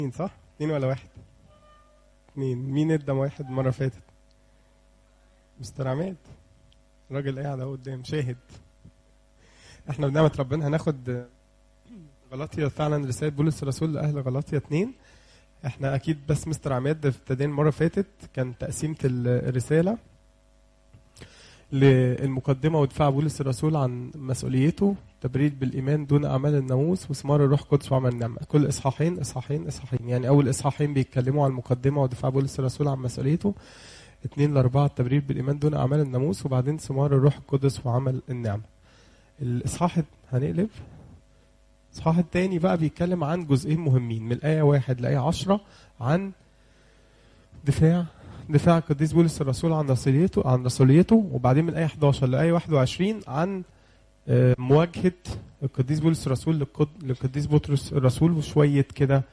اتنين صح؟ اتنين ولا واحد؟ اتنين مين ادى واحد المرة اللي فاتت؟ مستر عماد الراجل قاعد اهو قدام شاهد احنا بنعمة ربنا هناخد غلطية فعلا رسالة بولس الرسول لأهل غلطية اتنين احنا اكيد بس مستر عماد ابتدينا المرة اللي فاتت كان تقسيمة الرسالة للمقدمة ودفاع بولس الرسول عن مسؤوليته تبريد بالإيمان دون أعمال الناموس وثمار الروح القدس وعمل النعمة كل إصحاحين إصحاحين إصحاحين يعني أول إصحاحين بيتكلموا عن المقدمة ودفاع بولس الرسول عن مسؤوليته اتنين لأربعة التبريد بالإيمان دون أعمال الناموس وبعدين ثمار الروح القدس وعمل النعمة الإصحاح هنقلب الإصحاح التاني بقى بيتكلم عن جزئين مهمين من الآية واحد لآية عشرة عن دفاع دفاع القديس بولس الرسول عن رسوليته عن رسوليته وبعدين من آية 11 لآية 21 عن مواجهة القديس بولس الرسول للقديس بطرس الرسول وشوية كده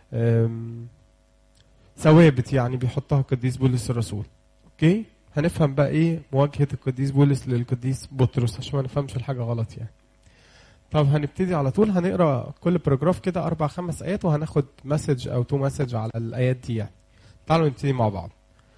ثوابت يعني بيحطها القديس بولس الرسول اوكي هنفهم بقى ايه مواجهة القديس بولس للقديس بطرس عشان ما نفهمش الحاجة غلط يعني طب هنبتدي على طول هنقرا كل باراجراف كده اربع خمس ايات وهناخد مسج او تو مسج على الايات دي يعني تعالوا نبتدي مع بعض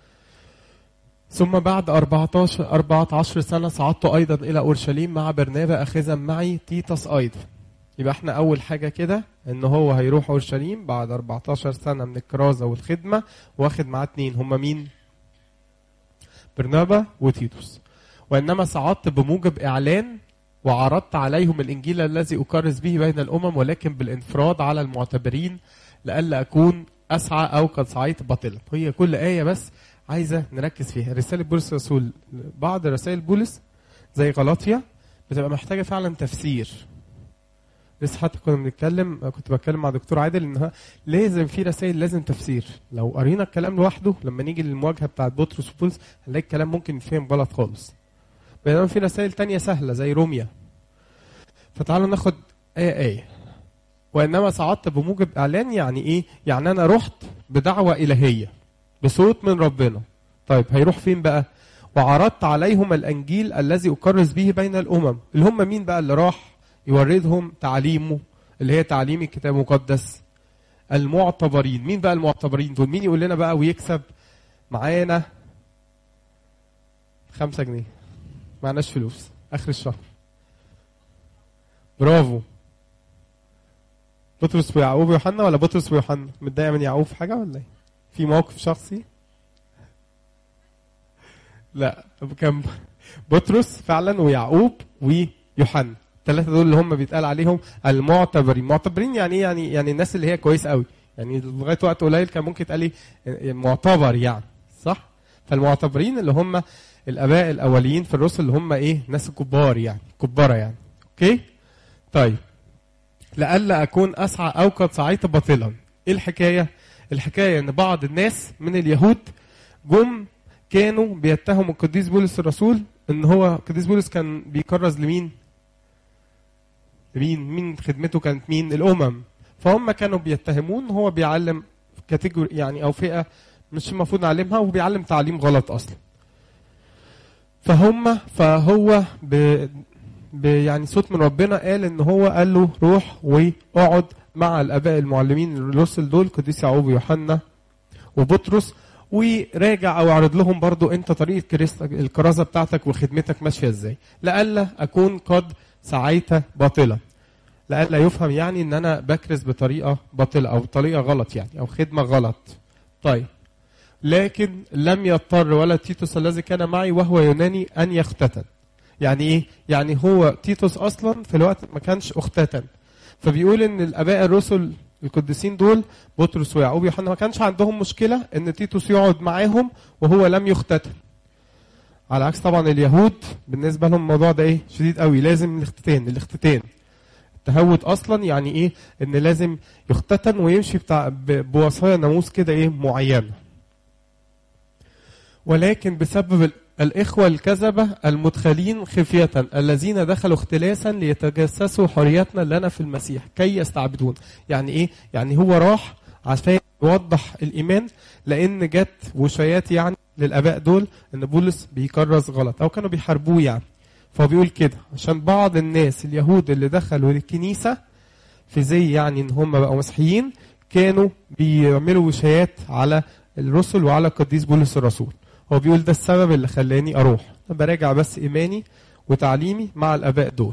ثم بعد 14 14 سنة صعدت أيضا إلى أورشليم مع برنابا أخذا معي تيتس أيضا يبقى احنا أول حاجة كده إن هو هيروح أورشليم بعد 14 سنة من الكرازة والخدمة واخد معاه اتنين هما مين؟ برنابا وتيتوس وإنما صعدت بموجب إعلان وعرضت عليهم الإنجيل الذي أكرز به بين الأمم ولكن بالانفراد على المعتبرين لئلا أكون أسعى أو قد سعيت باطلا هي كل آية بس عايزه نركز فيها رساله بولس الرسول بعض رسائل بولس زي غلاطيا بتبقى محتاجه فعلا تفسير لسه حتى كنا بنتكلم كنت بتكلم مع دكتور عادل انها لازم في رسائل لازم تفسير لو قرينا الكلام لوحده لما نيجي للمواجهه بتاعت بطرس وبولس هنلاقي الكلام ممكن يتفهم غلط خالص بينما في رسائل تانية سهله زي روميا فتعالوا ناخد ايه ايه وانما صعدت بموجب اعلان يعني ايه يعني انا رحت بدعوه الهيه بصوت من ربنا طيب هيروح فين بقى وعرضت عليهم الانجيل الذي اكرز به بين الامم اللي هم مين بقى اللي راح يوردهم تعليمه اللي هي تعليم الكتاب المقدس المعتبرين مين بقى المعتبرين دول مين يقول لنا بقى ويكسب معانا خمسة جنيه معناش فلوس اخر الشهر برافو بطرس ويعقوب ويوحنا ولا بطرس ويوحنا متضايق من يعقوب في حاجه ولا ايه في موقف شخصي لا كان بطرس فعلا ويعقوب ويوحنا الثلاثه دول اللي هم بيتقال عليهم المعتبرين معتبرين يعني ايه يعني يعني الناس اللي هي كويسه قوي يعني لغايه وقت قليل كان ممكن يتقال لي معتبر يعني صح فالمعتبرين اللي هم الاباء الاوليين في الرسل اللي هم ايه ناس كبار يعني كباره يعني اوكي طيب لئلا اكون اسعى او قد سعيت باطلا ايه الحكايه الحكايه ان بعض الناس من اليهود جم كانوا بيتهموا القديس بولس الرسول ان هو القديس بولس كان بيكرز لمين؟ لمين؟ مين خدمته كانت مين؟ الامم فهم كانوا بيتهمون ان هو بيعلم كاتيجوري يعني او فئه مش المفروض نعلمها وبيعلم تعليم غلط اصلا. فهم فهو ب ب يعني صوت من ربنا قال ان هو قال له روح واقعد مع الاباء المعلمين الرسل دول قديس يعقوب ويوحنا وبطرس وراجع او اعرض لهم برضو انت طريقه الكرازه بتاعتك وخدمتك ماشيه ازاي لئلا اكون قد سعيت باطلا لئلا يفهم يعني ان انا بكرز بطريقه باطله او بطريقه غلط يعني او خدمه غلط طيب لكن لم يضطر ولا تيتوس الذي كان معي وهو يوناني ان يختتن يعني ايه يعني هو تيتوس اصلا في الوقت ما كانش اختتن فبيقول ان الاباء الرسل القديسين دول بطرس ويعقوب ويوحنا ما كانش عندهم مشكله ان تيتوس يقعد معاهم وهو لم يختتن على عكس طبعا اليهود بالنسبه لهم الموضوع ده ايه شديد قوي لازم الاختتان الاختتان التهوت اصلا يعني ايه ان لازم يختتن ويمشي بتاع بوصايا ناموس كده ايه معينه ولكن بسبب الإخوة الكذبة المدخلين خفية الذين دخلوا اختلاسا ليتجسسوا حريتنا لنا في المسيح كي يستعبدون يعني إيه؟ يعني هو راح عشان يوضح الإيمان لأن جت وشايات يعني للآباء دول إن بولس بيكرز غلط أو كانوا بيحاربوه يعني فهو بيقول كده عشان بعض الناس اليهود اللي دخلوا للكنيسة في زي يعني إن هم بقوا مسيحيين كانوا بيعملوا وشايات على الرسل وعلى القديس بولس الرسول هو بيقول ده السبب اللي خلاني اروح أنا براجع بس ايماني وتعليمي مع الاباء دول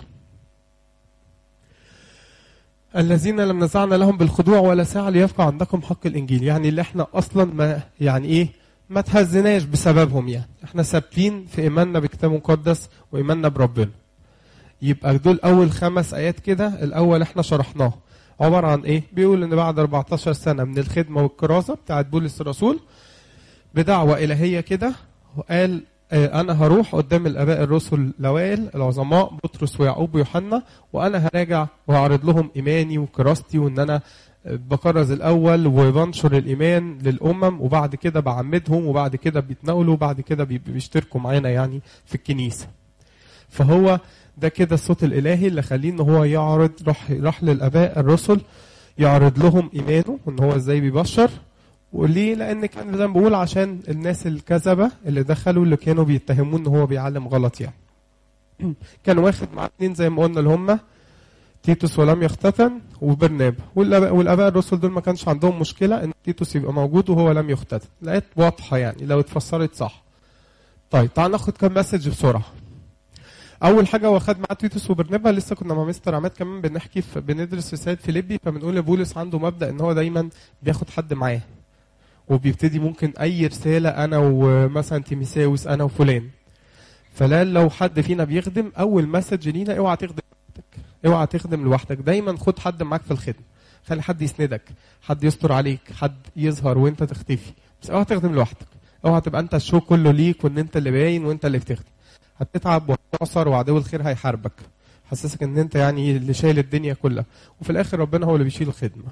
الذين لم نزعنا لهم بالخضوع ولا ساعة ليبقى عندكم حق الإنجيل يعني اللي احنا أصلا ما يعني إيه ما تهزناش بسببهم يعني احنا ثابتين في إيماننا بكتاب مقدس وإيماننا بربنا يبقى دول أول خمس آيات كده الأول احنا شرحناه عبارة عن إيه بيقول إن بعد 14 سنة من الخدمة والكرازة بتاعت بولس الرسول بدعوة إلهية كده وقال آه، أنا هروح قدام الآباء الرسل الأوائل العظماء بطرس ويعقوب ويوحنا وأنا هراجع وهعرض لهم إيماني وكراستي وإن أنا آه، بكرز الأول وبنشر الإيمان للأمم وبعد كده بعمدهم وبعد كده بيتناولوا وبعد كده بي- بيشتركوا معانا يعني في الكنيسة فهو ده كده الصوت الإلهي اللي خليه إن هو يعرض راح راح للآباء الرسل يعرض لهم إيمانه وإن هو إزاي بيبشر وليه؟ لأن كان زي ما بقول عشان الناس الكذبة اللي دخلوا اللي كانوا بيتهموه إن هو بيعلم غلط يعني. كان واخد معاه اتنين زي ما قلنا اللي هم تيتوس ولم يختتن وبرنابا والآباء, والآباء الرسل دول ما كانش عندهم مشكلة إن تيتوس يبقى موجود وهو لم يختتن. لقيت واضحة يعني لو اتفسرت صح. طيب تعال ناخد كام مسج بسرعة. اول حاجه هو خد معاه تيتوس وبرنابا لسه كنا مع مستر عماد كمان بنحكي في بندرس رساله فيليبي فبنقول لبولس عنده مبدا ان هو دايما بياخد حد معاه وبيبتدي ممكن اي رساله انا ومثلا تيميساوس انا وفلان فلا لو حد فينا بيخدم اول مسج لينا اوعى تخدم لوحدك اوعى تخدم لوحدك دايما خد حد معاك في الخدمه خلي حد يسندك حد يستر عليك حد يظهر وانت تختفي بس اوعى تخدم لوحدك اوعى تبقى انت الشو كله ليك وان انت اللي باين وانت اللي بتخدم هتتعب وهتعصر وعدو الخير هيحاربك حسسك ان انت يعني اللي شايل الدنيا كلها وفي الاخر ربنا هو اللي بيشيل الخدمه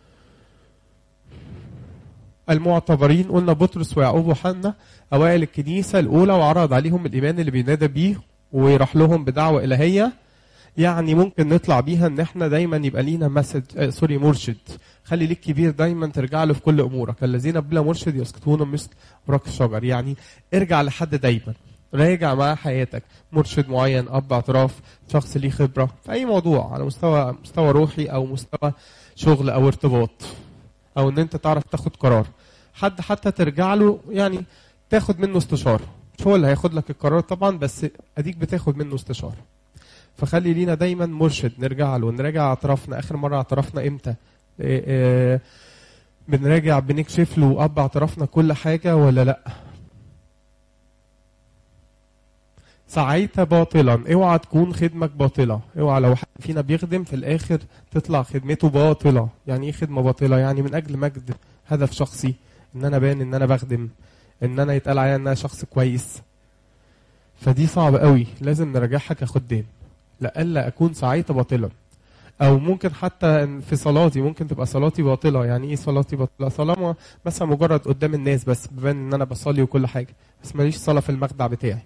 المعتبرين قلنا بطرس ويعقوب وحنا اوائل الكنيسه الاولى وعرض عليهم الايمان اللي بينادى بيه ويراح لهم بدعوه الهيه يعني ممكن نطلع بيها ان احنا دايما يبقى لينا مسج آه سوري مرشد خلي ليك كبير دايما ترجع له في كل امورك الذين بلا مرشد يسقطون مثل اوراق الشجر يعني ارجع لحد دايما راجع معاه حياتك مرشد معين اب اعتراف شخص ليه خبره في اي موضوع على مستوى مستوى روحي او مستوى شغل او ارتباط او ان انت تعرف تاخد قرار حد حتى ترجع له يعني تاخد منه استشاره مش هو اللي هياخد لك القرار طبعا بس اديك بتاخد منه استشاره فخلي لينا دايما مرشد نرجع له نراجع اعترافنا اخر مره اعترافنا امتى إيه إيه بنراجع بنكشف له اب اعترافنا كل حاجه ولا لا سعيت باطلا اوعى تكون خدمك باطله اوعى لو حد فينا بيخدم في الاخر تطلع خدمته باطله يعني ايه خدمه باطله يعني من اجل مجد هدف شخصي ان انا بان ان انا بخدم ان انا يتقال عليا ان انا شخص كويس فدي صعبة قوي لازم نراجعها كخدام لألا أكون سعيت باطلا أو ممكن حتى في صلاتي ممكن تبقى صلاتي باطلة يعني إيه صلاتي باطلة صلاة مثلا مجرد قدام الناس بس ببان إن أنا بصلي وكل حاجة بس ماليش صلاة في المخدع بتاعي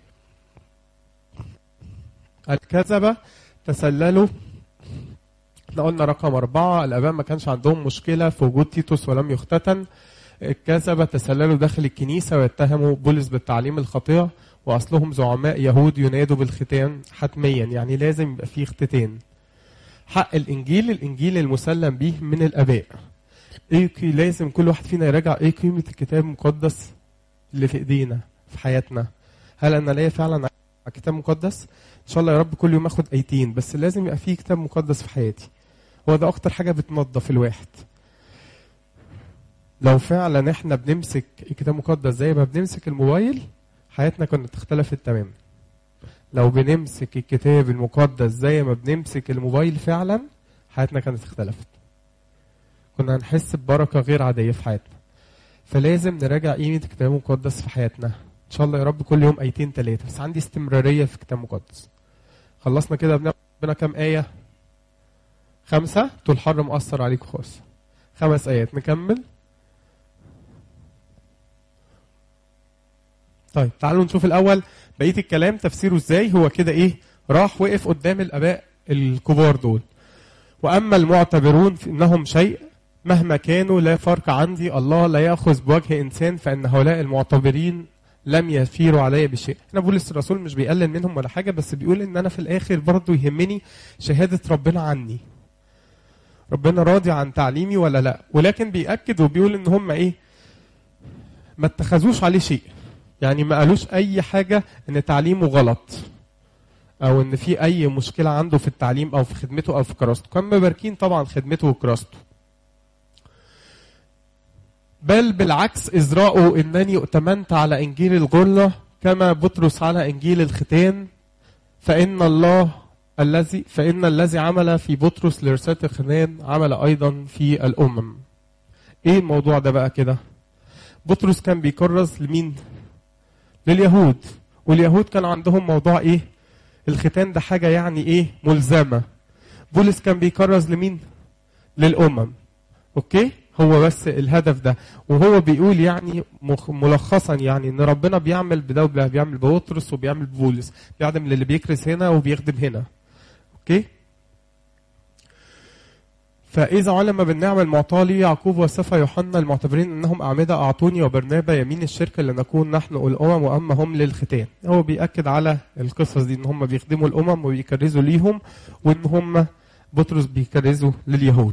الكذبة تسللوا احنا قلنا رقم أربعة الآباء ما كانش عندهم مشكلة في وجود تيتوس ولم يختتن الكذبة تسللوا داخل الكنيسة ويتهموا بولس بالتعليم الخاطئة وأصلهم زعماء يهود ينادوا بالختان حتميا يعني لازم يبقى فيه اختتان حق الإنجيل الإنجيل المسلم به من الآباء إيه كي- لازم كل واحد فينا يراجع إيه قيمة الكتاب المقدس اللي في إيدينا في حياتنا هل أنا ليا فعلا على كتاب مقدس إن شاء الله يا رب كل يوم آخد آيتين بس لازم يبقى فيه كتاب مقدس في حياتي هو ده أكتر حاجة بتنظف الواحد لو فعلا احنا بنمسك الكتاب المقدس زي ما بنمسك الموبايل حياتنا كانت اختلفت تماما لو بنمسك الكتاب المقدس زي ما بنمسك الموبايل فعلا حياتنا كانت اختلفت كنا هنحس ببركة غير عادية في حياتنا فلازم نراجع قيمة الكتاب المقدس في حياتنا ان شاء الله يا رب كل يوم ايتين ثلاثة بس عندي استمرارية في الكتاب المقدس خلصنا كده بناخد ربنا كام آية خمسة طول حر مؤثر عليكم خالص خمس آيات نكمل طيب تعالوا نشوف الاول بقيه الكلام تفسيره ازاي هو كده ايه راح وقف قدام الاباء الكبار دول واما المعتبرون فانهم شيء مهما كانوا لا فرق عندي الله لا ياخذ بوجه انسان فان هؤلاء المعتبرين لم يثيروا علي بشيء انا بولس الرسول مش بيقلل منهم ولا حاجه بس بيقول ان انا في الاخر برضه يهمني شهاده ربنا عني ربنا راضي عن تعليمي ولا لا ولكن بيأكد وبيقول ان هم ايه ما اتخذوش عليه شيء يعني ما قالوش اي حاجة ان تعليمه غلط او ان في اي مشكلة عنده في التعليم او في خدمته او في كراسته كان مباركين طبعا خدمته وكراسته بل بالعكس إذ رأوا أنني ائتمنت على إنجيل الغلة كما بطرس على إنجيل الختان فإن الله الذي فإن الذي عمل في بطرس لرسالة الختان عمل أيضا في الأمم. إيه الموضوع ده بقى كده؟ بطرس كان بيكرز لمين؟ لليهود واليهود كان عندهم موضوع إيه؟ الختان ده حاجة يعني إيه؟ ملزمة. بولس كان بيكرز لمين؟ للأمم. أوكي؟ هو بس الهدف ده وهو بيقول يعني مخ- ملخصا يعني ان ربنا بيعمل بده وده بيعمل ببطرس وبيعمل ببولس بيخدم للي بيكرس هنا وبيخدم هنا اوكي فإذا علم بالنعمة المعطاة لي يعقوب وصفا يوحنا المعتبرين أنهم أعمدة أعطوني وبرنابا يمين الشركة لنكون نحن الأمم وأما هم للختان هو بيأكد على القصص دي إن هم بيخدموا الأمم وبيكرزوا ليهم وإن هم بطرس بيكرزوا لليهود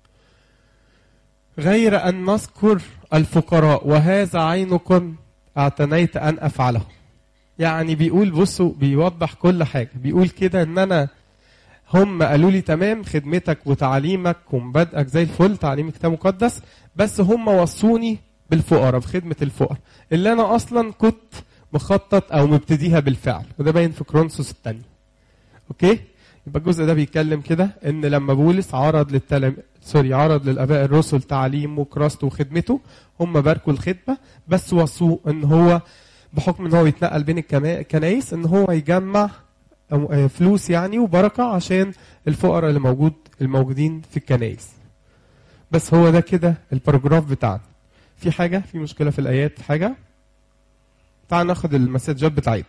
غير أن نذكر الفقراء وهذا عينكم اعتنيت أن أفعله يعني بيقول بصوا بيوضح كل حاجة بيقول كده ان انا هم قالوا لي تمام خدمتك وتعليمك ومبادئك زي الفل تعليم كتاب مقدس بس هم وصوني بالفقراء بخدمة الفقراء اللي انا اصلا كنت مخطط او مبتديها بالفعل وده باين في كرونسوس الثاني اوكي يبقى الجزء ده بيتكلم كده ان لما بولس عرض للتلم سوري عرض للاباء الرسل تعليمه وكراسته وخدمته هم باركوا الخدمه بس وصوه ان هو بحكم ان هو يتنقل بين الكما- الكنايس ان هو يجمع أو- آه، فلوس يعني وبركه عشان الفقراء اللي موجود الموجودين في الكنايس بس هو ده كده الباراجراف بتاعنا في حاجه في مشكله في الايات حاجه تعال ناخد المسجات بتاعتنا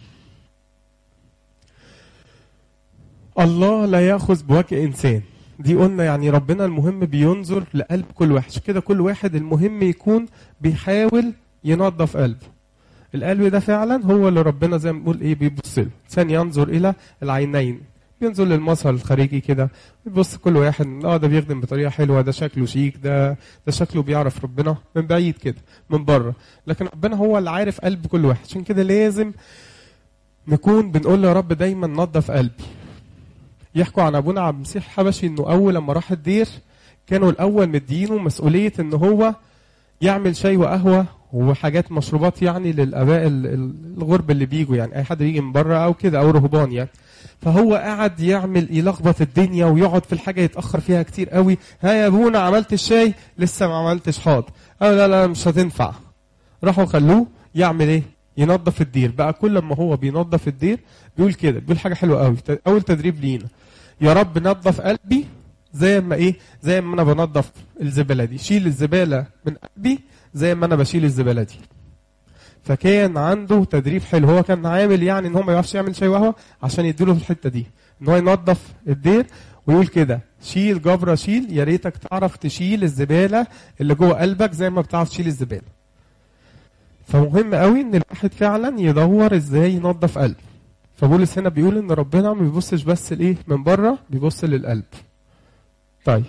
الله لا ياخذ بوجه انسان دي قلنا يعني ربنا المهم بينظر لقلب كل واحد عشان كده كل واحد المهم يكون بيحاول ينظف قلبه القلب ده فعلا هو اللي ربنا زي ما بنقول ايه بيبص له انسان ينظر الى العينين بينظر للمظهر الخارجي كده بيبص كل واحد اه ده بيخدم بطريقه حلوه ده شكله شيك ده ده شكله بيعرف ربنا من بعيد كده من بره لكن ربنا هو اللي عارف قلب كل واحد عشان كده لازم نكون بنقول له يا رب دايما نظف قلبي يحكوا عن ابونا عبد المسيح الحبشي انه اول لما راح الدير كانوا الاول مدينه مسؤوليه ان هو يعمل شاي وقهوه وحاجات مشروبات يعني للاباء ال- ال- الغرب اللي بيجوا يعني اي حد بيجي من بره او كده او رهبان يعني فهو قعد يعمل يلخبط الدنيا ويقعد في الحاجه يتاخر فيها كتير قوي ها يا ابونا عملت الشاي لسه ما عملتش حاضر اه لا لا مش هتنفع راحوا خلوه يعمل ايه ينظف الدير بقى كل ما هو بينظف الدير بيقول كده بيقول حاجه حلوه قوي اول تدريب لينا يا رب نظف قلبي زي ما ايه زي ما انا بنظف الزباله دي شيل الزباله من قلبي زي ما انا بشيل الزباله دي فكان عنده تدريب حلو هو كان عامل يعني ان هو ما يعرفش يعمل شاي وقهوه عشان يديله في الحته دي ان هو ينظف الدير ويقول كده شيل جبره شيل يا ريتك تعرف تشيل الزباله اللي جوه قلبك زي ما بتعرف تشيل الزباله فمهم قوي ان الواحد فعلا يدور ازاي ينظف قلبه فبولس هنا بيقول ان ربنا ما بيبصش بس لايه من بره بيبص للقلب طيب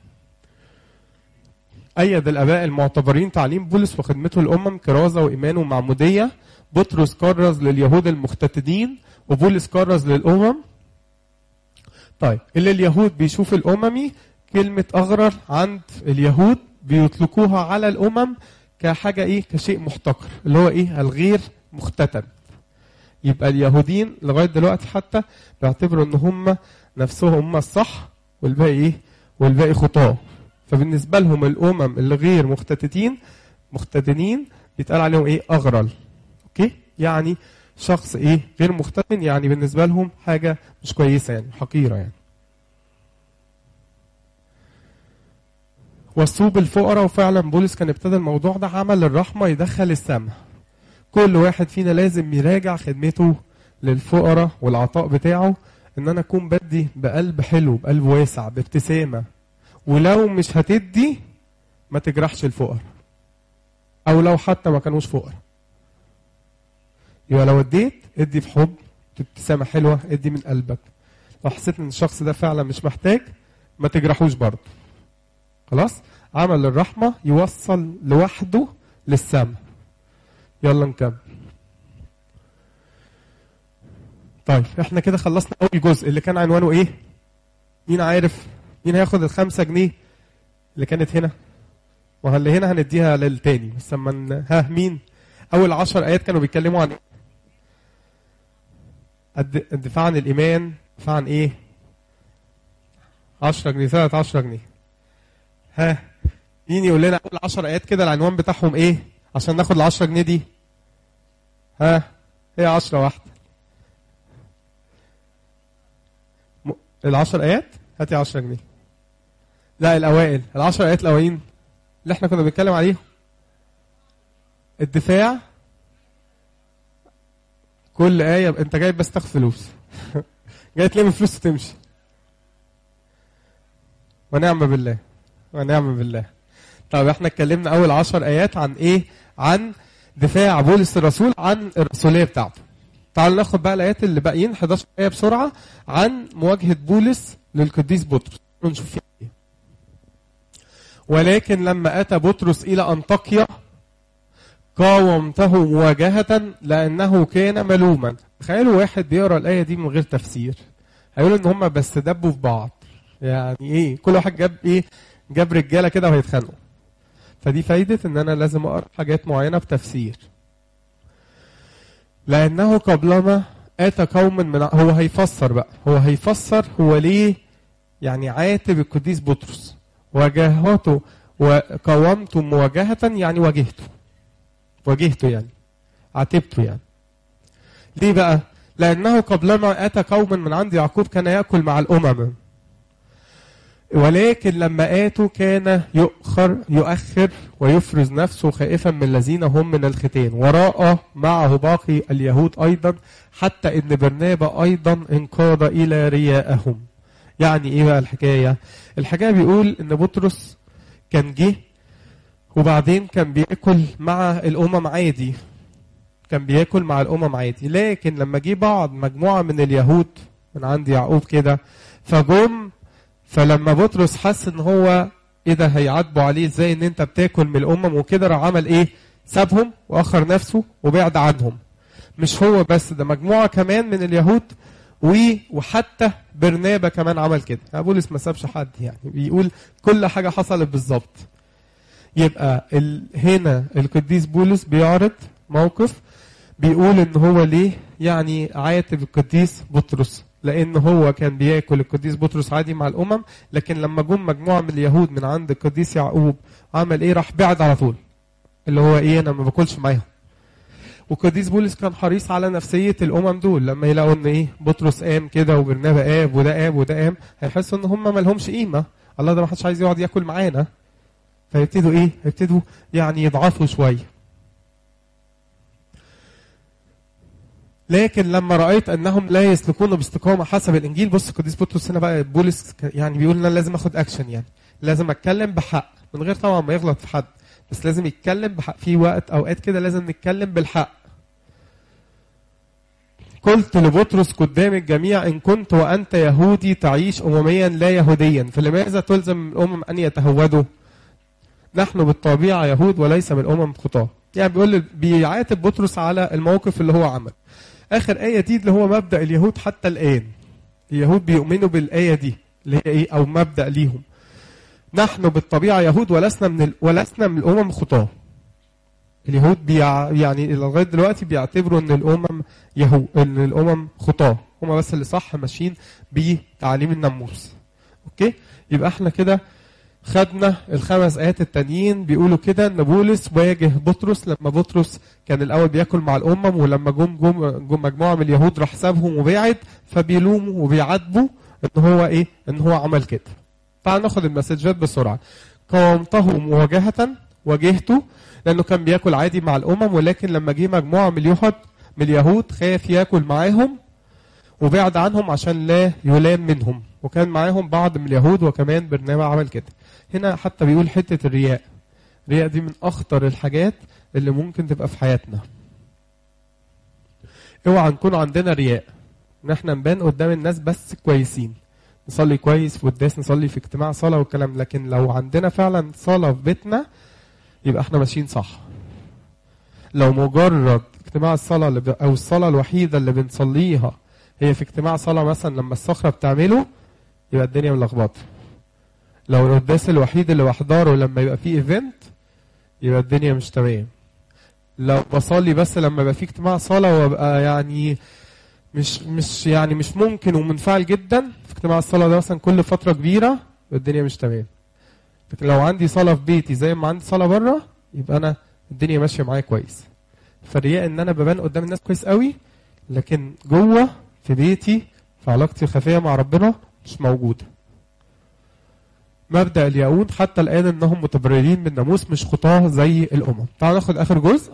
أيد الآباء المعتبرين تعليم بولس وخدمته الأمم كرازة وإيمان ومعمودية بطرس كرز لليهود المختتنين وبولس كرز للأمم طيب اللي اليهود بيشوف الأممي كلمة أغرر عند اليهود بيطلقوها على الأمم كحاجة إيه كشيء محتقر اللي هو إيه الغير مختتن يبقى اليهودين لغاية دلوقتي حتى بيعتبروا إن هم نفسهم هم الصح والباقي إيه والباقي خطاه فبالنسبة لهم الأمم اللي غير مختتتين مختتنين بيتقال عليهم إيه أغرل أوكي يعني شخص إيه غير مختتن يعني بالنسبة لهم حاجة مش كويسة يعني حقيرة يعني وصوه بالفقراء وفعلا بولس كان ابتدى الموضوع ده عمل الرحمة يدخل السمع كل واحد فينا لازم يراجع خدمته للفقراء والعطاء بتاعه ان انا اكون بدي بقلب حلو بقلب واسع بابتسامه ولو مش هتدي ما تجرحش الفقراء او لو حتى ما كانوش فقراء يبقى لو اديت ادي بحب بابتسامه حلوه ادي من قلبك لو حسيت ان الشخص ده فعلا مش محتاج ما تجرحوش برضه خلاص عمل الرحمة يوصل لوحده للسماء يلا نكمل طيب احنا كده خلصنا اول جزء اللي كان عنوانه ايه مين عارف مين هياخد الخمسة جنيه اللي كانت هنا ما اللي هنا هنديها للتاني بس اما ن- ها مين اول عشر ايات كانوا بيتكلموا عن ايه الد- الدفاع عن الايمان دفاع عن ايه 10 جنيه ثلاث 10 جنيه ها مين يقول لنا اول 10 ايات كده العنوان بتاعهم ايه عشان ناخد ال 10 جنيه دي ها هي 10 واحده م- العشر ايات هاتي 10 جنيه لا الاوائل العشر ايات الاولين اللي احنا كنا بنتكلم عليهم الدفاع كل آية انت جاي بس تاخد فلوس جاي تلم فلوس وتمشي ونعم بالله ونعم بالله طب احنا اتكلمنا اول عشر ايات عن ايه عن دفاع بولس الرسول عن الرسوليه بتاعته تعالوا ناخد بقى الايات اللي باقيين 11 ايه بسرعه عن مواجهه بولس للقديس بطرس ونشوف فيها ايه ولكن لما اتى بطرس الى انطاكيا قاومته مواجهة لأنه كان ملوما تخيلوا واحد بيقرأ الآية دي من غير تفسير هيقول إن هما بس دبوا في بعض يعني إيه كل واحد جاب إيه جاب رجالة كده وهيتخانقوا فدي فايدة إن أنا لازم أقرأ حاجات معينة بتفسير لأنه قبلما آتى قوم من هو هيفسر بقى هو هيفسر هو ليه يعني عاتب القديس بطرس واجهته وقاومته مواجهة يعني واجهته واجهته يعني عاتبته يعني ليه بقى لأنه قبلما أتى قوم من عند يعقوب كان يأكل مع الأمم ولكن لما آتوا كان يؤخر يؤخر ويفرز نفسه خائفا من الذين هم من الختان وراء معه باقي اليهود أيضا حتى إن برنابا أيضا انقاد إلى رياءهم يعني إيه بقى الحكاية الحكاية بيقول إن بطرس كان جه وبعدين كان بياكل مع الامم عادي كان بياكل مع الامم عادي لكن لما جه بعض مجموعه من اليهود من عند يعقوب كده فجم فلما بطرس حس ان هو ايه ده هيعاتبوا عليه ازاي ان انت بتاكل من الامم وكده راح عمل ايه سابهم واخر نفسه وبعد عنهم مش هو بس ده مجموعه كمان من اليهود و وحتى برنابا كمان عمل كده يعني بولس ما سابش حد يعني بيقول كل حاجه حصلت بالظبط يبقى ال... هنا القديس بولس بيعرض موقف بيقول ان هو ليه يعني عاتب القديس بطرس لان هو كان بياكل القديس بطرس عادي مع الامم لكن لما جم مجموعه من اليهود من عند القديس يعقوب عمل ايه راح بعد على طول اللي هو ايه انا ما باكلش معاهم والقديس بولس كان حريص على نفسيه الامم دول لما يلاقوا ان ايه بطرس قام كده وبرنابا قام وده قام وده قام هيحسوا ان هم ما لهمش قيمه الله ده ما حدش عايز يقعد ياكل معانا فيبتدوا ايه يبتدوا يعني يضعفوا شويه لكن لما رايت انهم لا يسلكون باستقامه حسب الانجيل بص القديس بطرس هنا بقى بولس يعني بيقول ان انا لازم اخد اكشن يعني لازم اتكلم بحق من غير طبعا ما يغلط في حد بس لازم يتكلم بحق في وقت اوقات كده لازم نتكلم بالحق قلت لبطرس قدام الجميع ان كنت وانت يهودي تعيش امميا لا يهوديا فلماذا تلزم الامم ان يتهودوا نحن بالطبيعة يهود وليس من الأمم خطاة يعني بيقول بيعاتب بطرس على الموقف اللي هو عمل آخر آية دي اللي هو مبدأ اليهود حتى الآن اليهود بيؤمنوا بالآية دي اللي هي إيه أو مبدأ ليهم نحن بالطبيعة يهود ولسنا من ال... ولسنا من الأمم خطاة اليهود بيع... يعني لغاية دلوقتي بيعتبروا إن الأمم يهود إن الأمم خطاة هما بس اللي صح ماشيين بتعليم الناموس أوكي يبقى إحنا كده خدنا الخمس ايات التانيين بيقولوا كده ان بولس واجه بطرس لما بطرس كان الاول بياكل مع الامم ولما جم جم, جم مجموعه من اليهود راح سابهم وبعد فبيلوموا وبيعاتبوا ان هو ايه ان هو عمل كده تعال ناخد المسجات بسرعه قاومته مواجهه واجهته لانه كان بياكل عادي مع الامم ولكن لما جه مجموعه من اليهود من اليهود خاف ياكل معاهم وبعد عنهم عشان لا يلام منهم وكان معاهم بعض من اليهود وكمان برنابا عمل كده هنا حتى بيقول حتة الرياء الرياء دي من أخطر الحاجات اللي ممكن تبقى في حياتنا اوعى نكون عندنا رياء ان احنا نبان قدام الناس بس كويسين نصلي كويس في قداس نصلي في اجتماع صلاه والكلام لكن لو عندنا فعلا صلاه في بيتنا يبقى احنا ماشيين صح لو مجرد اجتماع الصلاه اللي ب... او الصلاه الوحيده اللي بنصليها هي في اجتماع صلاه مثلا لما الصخره بتعمله يبقى الدنيا ملخبطه لو القداس الوحيد اللي بحضره لما يبقى فيه ايفنت يبقى الدنيا مش تمام لو بصلي بس لما يبقى فيه اجتماع صلاه وابقى يعني مش مش يعني مش ممكن ومنفعل جدا في اجتماع الصلاه ده مثلا كل فتره كبيره يبقى الدنيا مش تمام لكن لو عندي صلاه في بيتي زي ما عندي صلاه بره يبقى انا الدنيا ماشيه معايا كويس فالرياء ان انا ببان قدام الناس كويس قوي لكن جوه في بيتي في علاقتي الخفيه مع ربنا مش موجوده مبدا اليهود حتى الان انهم متبررين بالناموس مش خطاه زي الامم تعالوا ناخد اخر جزء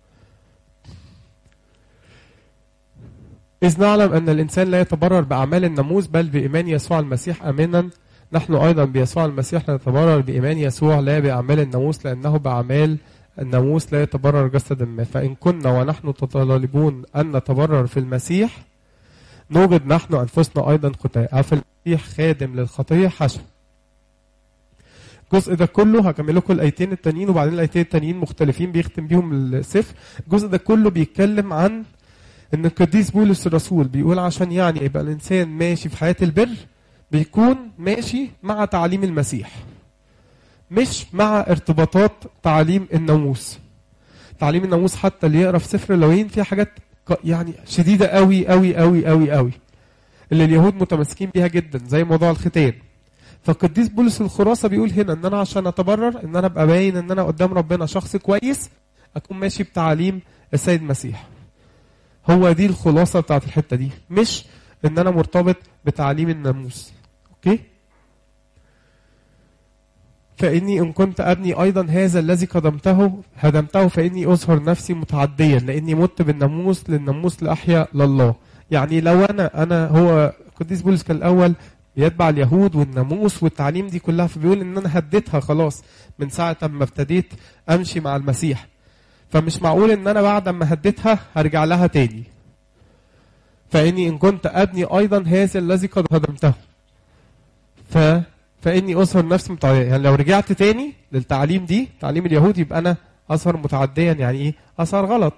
إذ نعلم أن الإنسان لا يتبرر بأعمال الناموس بل بإيمان يسوع المسيح آمنا نحن أيضا بيسوع المسيح نتبرر بإيمان يسوع لا بأعمال الناموس لأنه بأعمال الناموس لا يتبرر جسدا ما فإن كنا ونحن تطالبون أن نتبرر في المسيح نوجد نحن أنفسنا أيضا خطاء في المسيح خادم للخطية حشو الجزء ده كله هكمل لكم الايتين التانيين وبعدين الايتين التانيين مختلفين بيختم بيهم السفر الجزء ده كله بيتكلم عن ان القديس بولس الرسول بيقول عشان يعني يبقى الانسان ماشي في حياه البر بيكون ماشي مع تعليم المسيح مش مع ارتباطات تعليم الناموس تعليم الناموس حتى اللي يقرا في سفر اللوين فيها حاجات يعني شديده قوي قوي قوي قوي قوي اللي اليهود متمسكين بيها جدا زي موضوع الختان فالقديس بولس الخراسه بيقول هنا ان انا عشان اتبرر ان انا ابقى باين ان انا قدام ربنا شخص كويس اكون ماشي بتعاليم السيد المسيح هو دي الخلاصه بتاعت الحته دي مش ان انا مرتبط بتعليم الناموس اوكي فاني ان كنت ابني ايضا هذا الذي قدمته هدمته فاني اظهر نفسي متعديا لاني مت بالناموس للناموس لاحيا لله يعني لو انا انا هو القديس بولس كان الاول بيتبع اليهود والناموس والتعليم دي كلها فبيقول ان انا هديتها خلاص من ساعه ما ابتديت امشي مع المسيح فمش معقول ان انا بعد ما هديتها هرجع لها تاني فاني ان كنت ابني ايضا هذا الذي قد هدمته ف فاني اظهر نفسي متعديا يعني لو رجعت تاني للتعليم دي تعليم اليهود يبقى انا اظهر متعديا يعني ايه اظهر غلط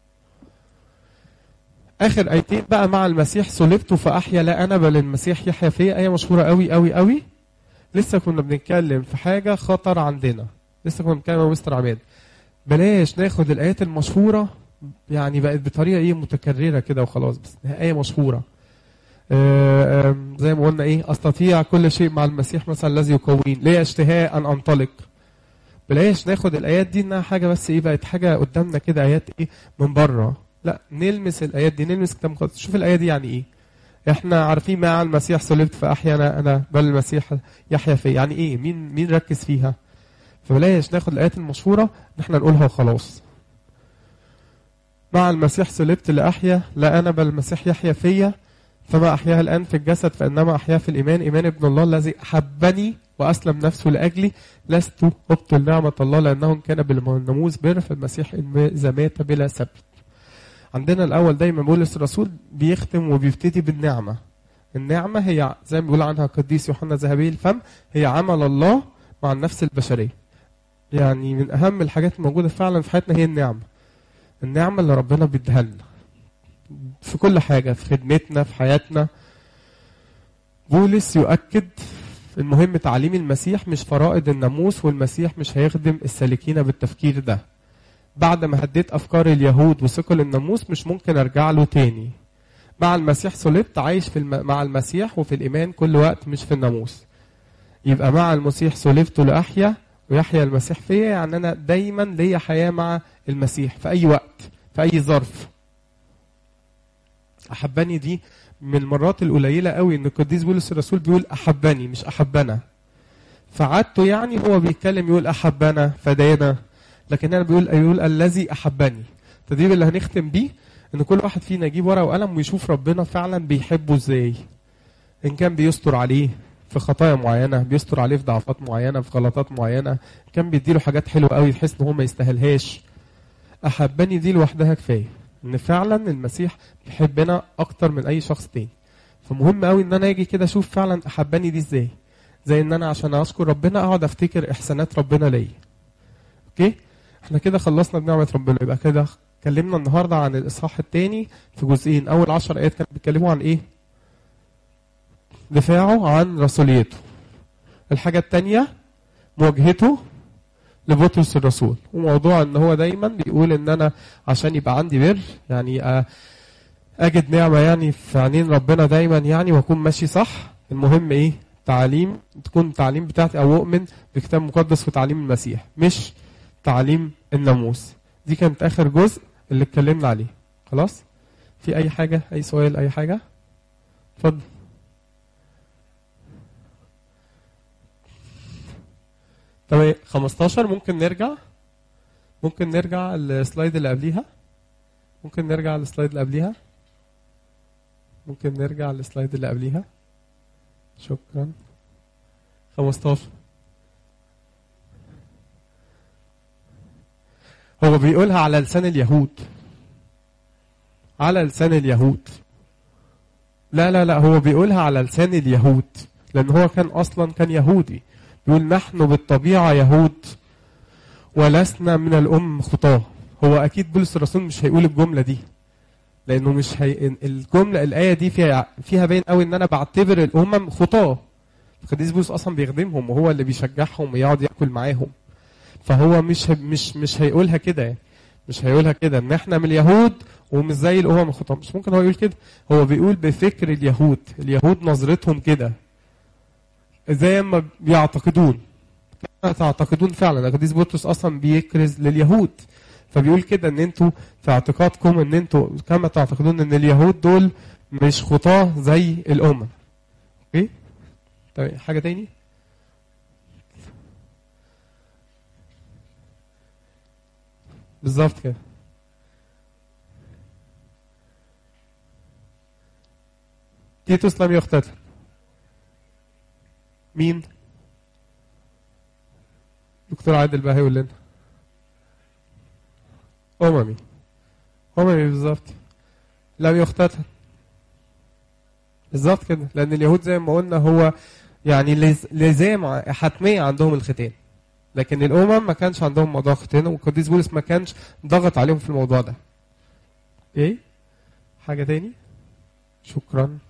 اخر ايتين بقى مع المسيح صلبت فاحيا لا انا بل المسيح يحيا فيا ايه مشهوره قوي قوي قوي لسه كنا بنتكلم في حاجه خطر عندنا لسه كنا بنتكلم مع مستر عماد بلاش ناخد الايات المشهوره يعني بقت بطريقه ايه متكرره كده وخلاص بس ايه مشهوره آه زي ما قلنا ايه استطيع كل شيء مع المسيح مثلا الذي يقوين ليه اشتهاء ان انطلق بلاش ناخد الايات دي انها حاجه بس ايه بقت حاجه قدامنا كده ايات ايه من بره لا نلمس الايات دي نلمس كتاب مقدس شوف الايه دي يعني ايه احنا عارفين مع المسيح صلبت فاحيا انا انا بل المسيح يحيا في يعني ايه مين مين ركز فيها فبلاش ناخد الايات المشهوره ان احنا نقولها وخلاص مع المسيح صلبت لاحيا لا انا بل المسيح يحيا فيا فما احياها الان في الجسد فانما احيا في الايمان ايمان ابن الله الذي احبني واسلم نفسه لاجلي لست ابطل نعمه الله لانه كان بالناموس بر فالمسيح اذا مات بلا سبت عندنا الاول دايما بولس الرسول بيختم وبيبتدي بالنعمه النعمه هي زي ما بيقول عنها القديس يوحنا ذهبي الفم هي عمل الله مع النفس البشريه يعني من اهم الحاجات الموجوده فعلا في حياتنا هي النعمه النعمه اللي ربنا بيديها لنا في كل حاجه في خدمتنا في حياتنا بولس يؤكد المهم تعليم المسيح مش فرائض الناموس والمسيح مش هيخدم السالكين بالتفكير ده بعد ما هديت افكار اليهود وثقل الناموس مش ممكن ارجع له تاني مع المسيح صلبت عايش في الم... مع المسيح وفي الايمان كل وقت مش في الناموس يبقى مع المسيح صلبت لاحيا ويحيا المسيح فيا يعني انا دايما ليا حياه مع المسيح في اي وقت في اي ظرف احبني دي من المرات القليله قوي ان القديس بولس الرسول بيقول احبني مش احبنا فعادته يعني هو بيتكلم يقول احبنا فدانا لكن انا بيقول بيقول الذي احبني التدريب اللي هنختم بيه ان كل واحد فينا يجيب ورقه وقلم ويشوف ربنا فعلا بيحبه ازاي ان كان بيستر عليه في خطايا معينه بيستر عليه في ضعفات معينه في غلطات معينه كان بيديله حاجات حلوه قوي تحس ان هو ما يستاهلهاش احبني دي لوحدها كفايه ان فعلا المسيح بيحبنا اكتر من اي شخص تاني فمهم قوي ان انا اجي كده اشوف فعلا احباني دي ازاي زي ان انا عشان اشكر ربنا اقعد افتكر احسانات ربنا ليا اوكي احنا كده خلصنا بنعمه ربنا يبقى كده اتكلمنا النهارده عن الاصحاح الثاني في جزئين اول عشر ايات كانوا بيتكلموا عن ايه دفاعه عن رسوليته الحاجه الثانيه مواجهته لبطرس الرسول وموضوع ان هو دايما بيقول ان انا عشان يبقى عندي بر يعني اجد نعمه يعني في عينين ربنا دايما يعني واكون ماشي صح المهم ايه تعليم تكون التعليم بتاعتي او اؤمن بكتاب مقدس وتعليم المسيح مش تعليم الناموس دي كانت اخر جزء اللي اتكلمنا عليه خلاص في اي حاجه اي سؤال اي حاجه اتفضل طب 15 ممكن نرجع ممكن نرجع السلايد اللي قبليها ممكن نرجع السلايد اللي قبليها ممكن نرجع السلايد اللي قبليها شكرا 15 هو بيقولها على لسان اليهود على لسان اليهود لا لا لا هو بيقولها على لسان اليهود لان هو كان اصلا كان يهودي بيقول نحن بالطبيعه يهود ولسنا من الام خطاه هو اكيد بولس الرسول مش هيقول الجمله دي لانه مش هي... الجمله الايه دي فيها فيها باين قوي ان انا بعتبر الامم خطاه القديس بولس اصلا بيخدمهم وهو اللي بيشجعهم ويقعد ياكل معاهم فهو مش مش مش هيقولها كده يعني مش هيقولها كده ان احنا من اليهود ومش زي الامم الخطاه مش ممكن هو يقول كده هو بيقول بفكر اليهود اليهود نظرتهم كده زي ما بيعتقدون كما تعتقدون فعلا القديس بطرس اصلا بيكرز لليهود فبيقول كده ان انتوا في اعتقادكم ان انتوا كما تعتقدون ان اليهود دول مش خطاه زي الامم اوكي طيب حاجه تاني بالظبط كده تيتوس لم يقتتل مين دكتور عادل بقى هيقول لنا أممي أممي بالظبط لم يقتتل بالظبط كده لأن اليهود زي ما قلنا هو يعني لزام حتمية عندهم الختان لكن الأمم ما كانش عندهم موضوع ختان والقديس بولس ما كانش ضغط عليهم في الموضوع ده. إيه؟ حاجة تاني؟ شكرا